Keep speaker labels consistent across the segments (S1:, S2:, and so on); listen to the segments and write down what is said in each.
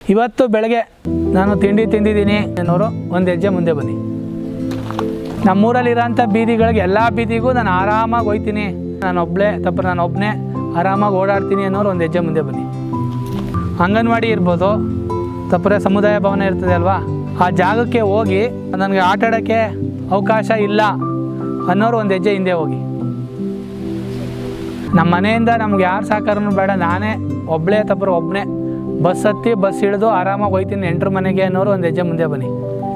S1: ಇವತ್ತು ಬೆಳಗ್ಗೆ ನಾನು ತಿಂಡಿ ತಿಂದಿದ್ದೀನಿ ಅನ್ನೋರು ಒಂದು ಹೆಜ್ಜೆ ಮುಂದೆ ಬನ್ನಿ ನಮ್ಮೂರಲ್ಲಿರೋಂಥ ಬೀದಿಗಳಿಗೆ ಎಲ್ಲ ಬೀದಿಗೂ ನಾನು ಆರಾಮಾಗಿ ಹೋಗ್ತೀನಿ ನಾನು ಒಬ್ಬಳೇ ತಪ್ಪು ನಾನು ಒಬ್ಬನೇ ಆರಾಮಾಗಿ ಓಡಾಡ್ತೀನಿ ಅನ್ನೋರು ಒಂದು ಹೆಜ್ಜೆ ಮುಂದೆ ಬನ್ನಿ ಅಂಗನವಾಡಿ ಇರ್ಬೋದು ತಪ್ಪರೆ ಸಮುದಾಯ ಭವನ ಇರ್ತದೆ ಅಲ್ವಾ ಆ ಜಾಗಕ್ಕೆ ಹೋಗಿ ನನಗೆ ಆಟ ಆಡೋಕ್ಕೆ ಅವಕಾಶ ಇಲ್ಲ ಅನ್ನೋರು ಒಂದು ಹೆಜ್ಜೆ ಹಿಂದೆ ಹೋಗಿ ನಮ್ಮ ಮನೆಯಿಂದ ನಮ್ಗೆ ಯಾರು ಸಹಕಾರನೂ ಬೇಡ ನಾನೇ ಒಬ್ಬಳೇ ತಪ್ಪರು ಒಬ್ಬನೇ ಬಸ್ ಹತ್ತಿ ಬಸ್ ಇಳಿದು ಆರಾಮಾಗಿ ಹೋಗ್ತೀನಿ ನೆಂಟ್ರ ಮನೆಗೆ ಅನ್ನೋರು ಒಂದು ಹೆಜ್ಜೆ ಮುಂದೆ ಬನ್ನಿ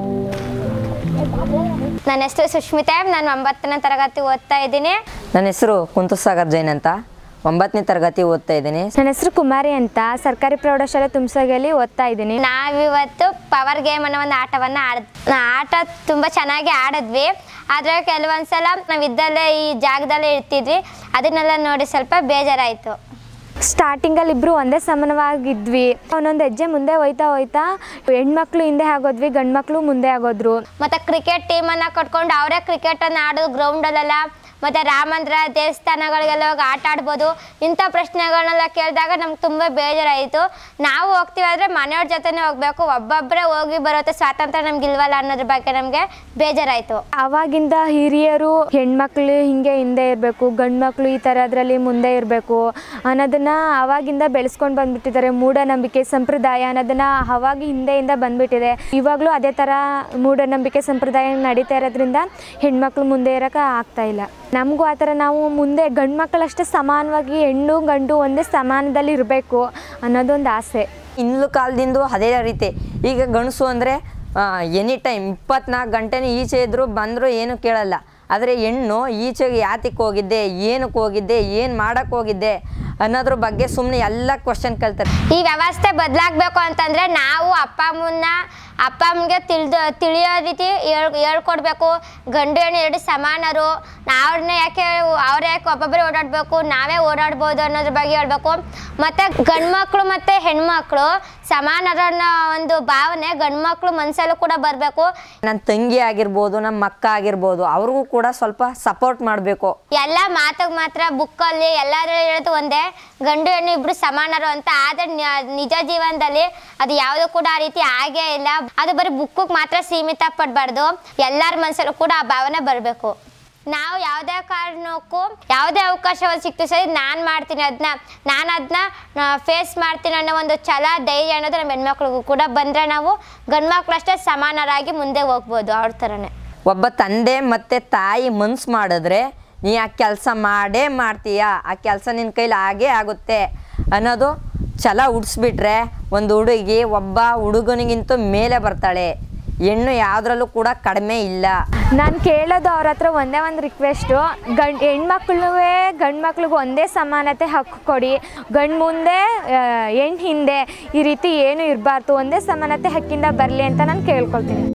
S2: ನನ್ನ ಹೆಸರು ಸುಷ್ಮಿತಾ ನಾನು ಒಂಬತ್ತನೇ ತರಗತಿ ಓದ್ತಾ ಇದ್ದೀನಿ
S3: ನನ್ನ ಹೆಸರು ಕುಂತುಸಾಗರ್ ಜೈನ್ ಅಂತ ಒಂಬತ್ತನೇ ತರಗತಿ ಓದ್ತಾ ಇದ್ದೀನಿ
S4: ನನ್ನ ಹೆಸರು ಕುಮಾರಿ ಅಂತ ಸರ್ಕಾರಿ ಪ್ರೌಢಶಾಲೆ ತುಮಸಗಿಯಲ್ಲಿ ಓದ್ತಾ ಇದ್ದೀನಿ
S2: ನಾವಿವತ್ತು ಪವರ್ ಗೇಮ್ ಅನ್ನೋ ಒಂದು ಆಟವನ್ನು ಆಡ್ ಆಟ ತುಂಬ ಚೆನ್ನಾಗಿ ಆಡಿದ್ವಿ ಆದರೆ ಕೆಲವೊಂದ್ಸಲ ನಾವು ಇದ್ದಲ್ಲೇ ಈ ಜಾಗದಲ್ಲೇ ಇರ್ತಿದ್ವಿ ಅದನ್ನೆಲ್ಲ ನೋಡಿ ಸ್ವಲ್ಪ ಬೇಜಾರಾಯಿತು
S4: ಸ್ಟಾರ್ಟಿಂಗಲ್ಲಿ ಇಬ್ಬರು ಒಂದೇ ಸಮಾನವಾಗಿದ್ವಿ ಒಂದೊಂದು ಹೆಜ್ಜೆ ಮುಂದೆ ಹೋಯ್ತಾ ಹೋಯ್ತಾ ಹೆಣ್ಮಕ್ಳು ಹಿಂದೆ ಆಗೋದ್ವಿ ಗಂಡು ಮಕ್ಕಳು ಮುಂದೆ ಆಗೋದ್ರು
S2: ಮತ್ತು ಕ್ರಿಕೆಟ್ ಟೀಮನ್ನು ಕಟ್ಕೊಂಡು ಅವರೇ ಕ್ರಿಕೆಟನ್ನು ಆಡೋದು ಗ್ರೌಂಡಲ್ಲೆಲ್ಲ ಮತ್ತು ರಾಮಂದ್ರ ದೇವಸ್ಥಾನಗಳಿಗೆಲ್ಲ ಹೋಗಿ ಆಟ ಆಡ್ಬೋದು ಇಂಥ ಪ್ರಶ್ನೆಗಳನ್ನೆಲ್ಲ ಕೇಳಿದಾಗ ನಮ್ಗೆ ತುಂಬ ಬೇಜಾರಾಯಿತು ನಾವು ಹೋಗ್ತೀವಿ ಆದರೆ ಮನೆಯವ್ರ ಜೊತೆನೇ ಹೋಗಬೇಕು ಒಬ್ಬೊಬ್ಬರೇ ಹೋಗಿ ಬರುತ್ತೆ ಸ್ವಾತಂತ್ರ್ಯ ನಮ್ಗೆ ಇಲ್ವಲ್ಲ ಅನ್ನೋದ್ರ ಬಗ್ಗೆ ನಮಗೆ ಬೇಜಾರಾಯಿತು
S4: ಆವಾಗಿಂದ ಹಿರಿಯರು ಹೆಣ್ಮಕ್ಳು ಹಿಂಗೆ ಹಿಂದೆ ಇರಬೇಕು ಗಂಡು ಮಕ್ಕಳು ಈ ಥರದ್ರಲ್ಲಿ ಮುಂದೆ ಇರಬೇಕು ಅನ್ನೋದನ್ನ ಆವಾಗಿಂದ ಬೆಳೆಸ್ಕೊಂಡು ಬಂದ್ಬಿಟ್ಟಿದ್ದಾರೆ ಮೂಢನಂಬಿಕೆ ಸಂಪ್ರದಾಯ ಅನ್ನೋದನ್ನ ಅವಾಗ ಹಿಂದೆಯಿಂದ ಬಂದ್ಬಿಟ್ಟಿದೆ ಇವಾಗಲೂ ಅದೇ ಥರ ಮೂಢನಂಬಿಕೆ ಸಂಪ್ರದಾಯ ನಡೀತಾ ಇರೋದ್ರಿಂದ ಹೆಣ್ಮಕ್ಳು ಮುಂದೆ ಇರೋಕೆ ಆಗ್ತಾ ಇಲ್ಲ ನಮಗೂ ಆ ಥರ ನಾವು ಮುಂದೆ ಗಂಡು ಮಕ್ಕಳಷ್ಟೇ ಸಮಾನವಾಗಿ ಹೆಣ್ಣು ಗಂಡು ಒಂದೇ ಸಮಾನದಲ್ಲಿ ಇರಬೇಕು ಅನ್ನೋದೊಂದು ಆಸೆ
S3: ಹಿಂದ್ಲು ಕಾಲದಿಂದ ಅದೇ ರೀತಿ ಈಗ ಗಂಡಸು ಅಂದರೆ ಎನಿ ಟೈಮ್ ಇಪ್ಪತ್ನಾಲ್ಕು ಗಂಟೆನೂ ಈಚೆ ಇದ್ದರೂ ಬಂದರೂ ಏನು ಕೇಳಲ್ಲ ಆದರೆ ಹೆಣ್ಣು ಈಚೆಗೆ ಯಾತಕ್ಕೆ ಹೋಗಿದ್ದೆ ಏನಕ್ಕೆ ಹೋಗಿದ್ದೆ ಏನು ಮಾಡಕ್ಕೆ ಹೋಗಿದ್ದೆ ಅನ್ನೋದ್ರ ಬಗ್ಗೆ ಸುಮ್ಮನೆ ಎಲ್ಲ ಕ್ವಶನ್ ಕೇಳ್ತಾರೆ
S2: ಈ ವ್ಯವಸ್ಥೆ ಬದಲಾಗಬೇಕು ಅಂತಂದರೆ ನಾವು ಅಪ್ಪ ಅಮ್ಮನ್ನ ಅಪ್ಪ ಅಮ್ಮಗೆ ತಿಳಿದು ತಿಳಿಯೋ ರೀತಿ ಹೇಳ್ ಹೇಳ್ಕೊಡ್ಬೇಕು ಗಂಡು ಹೆಣ್ಣು ಎರಡು ಸಮಾನರು ಅವ್ರನ್ನ ಯಾಕೆ ಅವ್ರು ಯಾಕೆ ಒಬ್ಬೊಬ್ಬರೇ ಓಡಾಡಬೇಕು ನಾವೇ ಓಡಾಡ್ಬೋದು ಅನ್ನೋದ್ರ ಬಗ್ಗೆ ಹೇಳ್ಬೇಕು ಮತ್ತು ಗಂಡು ಮಕ್ಕಳು ಮತ್ತು ಹೆಣ್ಮಕ್ಳು ಸಮಾನರನ್ನ ಒಂದು ಭಾವನೆ ಗಂಡು ಮಕ್ಕಳು ಮನಸ್ಸಲ್ಲೂ ಕೂಡ ಬರಬೇಕು
S3: ನನ್ನ ತಂಗಿ ಆಗಿರ್ಬೋದು ನಮ್ಮ ಅಕ್ಕ ಆಗಿರ್ಬೋದು ಅವ್ರಿಗೂ ಕೂಡ ಸ್ವಲ್ಪ ಸಪೋರ್ಟ್ ಮಾಡಬೇಕು
S2: ಎಲ್ಲ ಮಾತಿಗೆ ಮಾತ್ರ ಬುಕ್ಕಲ್ಲಿ ಎಲ್ಲರೂ ಹೇಳೋದು ಒಂದೇ ಗಂಡು ಹೆಣ್ಣು ಇಬ್ರು ಸಮಾನರು ಅಂತ ಆದರೆ ನಿಜ ಜೀವನದಲ್ಲಿ ಅದು ಯಾವುದು ಕೂಡ ಆ ರೀತಿ ಆಗೇ ಇಲ್ಲ ಅದು ಬರೀ ಬುಕ್ಕಿಗೆ ಮಾತ್ರ ಸೀಮಿತ ಪಡಬಾರ್ದು ಎಲ್ಲರ ಮನಸ್ಸಲ್ಲೂ ಕೂಡ ಆ ಭಾವನೆ ಬರಬೇಕು ನಾವು ಯಾವುದೇ ಕಾರಣಕ್ಕೂ ಯಾವುದೇ ಅವಕಾಶವನ್ನು ಸಿಕ್ತು ಸರಿ ನಾನು ಮಾಡ್ತೀನಿ ಅದನ್ನ ನಾನು ಅದನ್ನ ಫೇಸ್ ಮಾಡ್ತೀನಿ ಅನ್ನೋ ಒಂದು ಛಲ ಧೈರ್ಯ ಅನ್ನೋದು ನಮ್ಮ ಹೆಣ್ಮಕ್ಳಿಗೂ ಕೂಡ ಬಂದರೆ ನಾವು ಗಂಡ್ಮಕ್ಳಷ್ಟೇ ಸಮಾನರಾಗಿ ಮುಂದೆ ಹೋಗ್ಬೋದು ಅವ್ರ ಥರನೇ
S3: ಒಬ್ಬ ತಂದೆ ಮತ್ತು ತಾಯಿ ಮನ್ಸು ಮಾಡಿದ್ರೆ ನೀ ಆ ಕೆಲಸ ಮಾಡೇ ಮಾಡ್ತೀಯ ಆ ಕೆಲಸ ನಿನ್ನ ಕೈಲಿ ಆಗೇ ಆಗುತ್ತೆ ಅನ್ನೋದು ಛಲ ಹುಡ್ಸ್ಬಿಟ್ರೆ ಒಂದು ಹುಡುಗಿ ಒಬ್ಬ ಹುಡುಗನಿಗಿಂತ ಮೇಲೆ ಬರ್ತಾಳೆ ಹೆಣ್ಣು ಯಾವುದ್ರಲ್ಲೂ ಕೂಡ ಕಡಿಮೆ ಇಲ್ಲ
S4: ನಾನು ಕೇಳೋದು ಅವ್ರ ಹತ್ರ ಒಂದೇ ಒಂದು ರಿಕ್ವೆಸ್ಟು ಗಂಡು ಹೆಣ್ಮಕ್ಳು ಗಂಡು ಮಕ್ಳಿಗೆ ಒಂದೇ ಸಮಾನತೆ ಹಕ್ಕು ಕೊಡಿ ಗಂಡು ಮುಂದೆ ಹೆಣ್ಣು ಹಿಂದೆ ಈ ರೀತಿ ಏನು ಇರಬಾರ್ದು ಒಂದೇ ಸಮಾನತೆ ಹಕ್ಕಿಂದ ಬರಲಿ ಅಂತ ನಾನು ಕೇಳ್ಕೊಳ್ತೀನಿ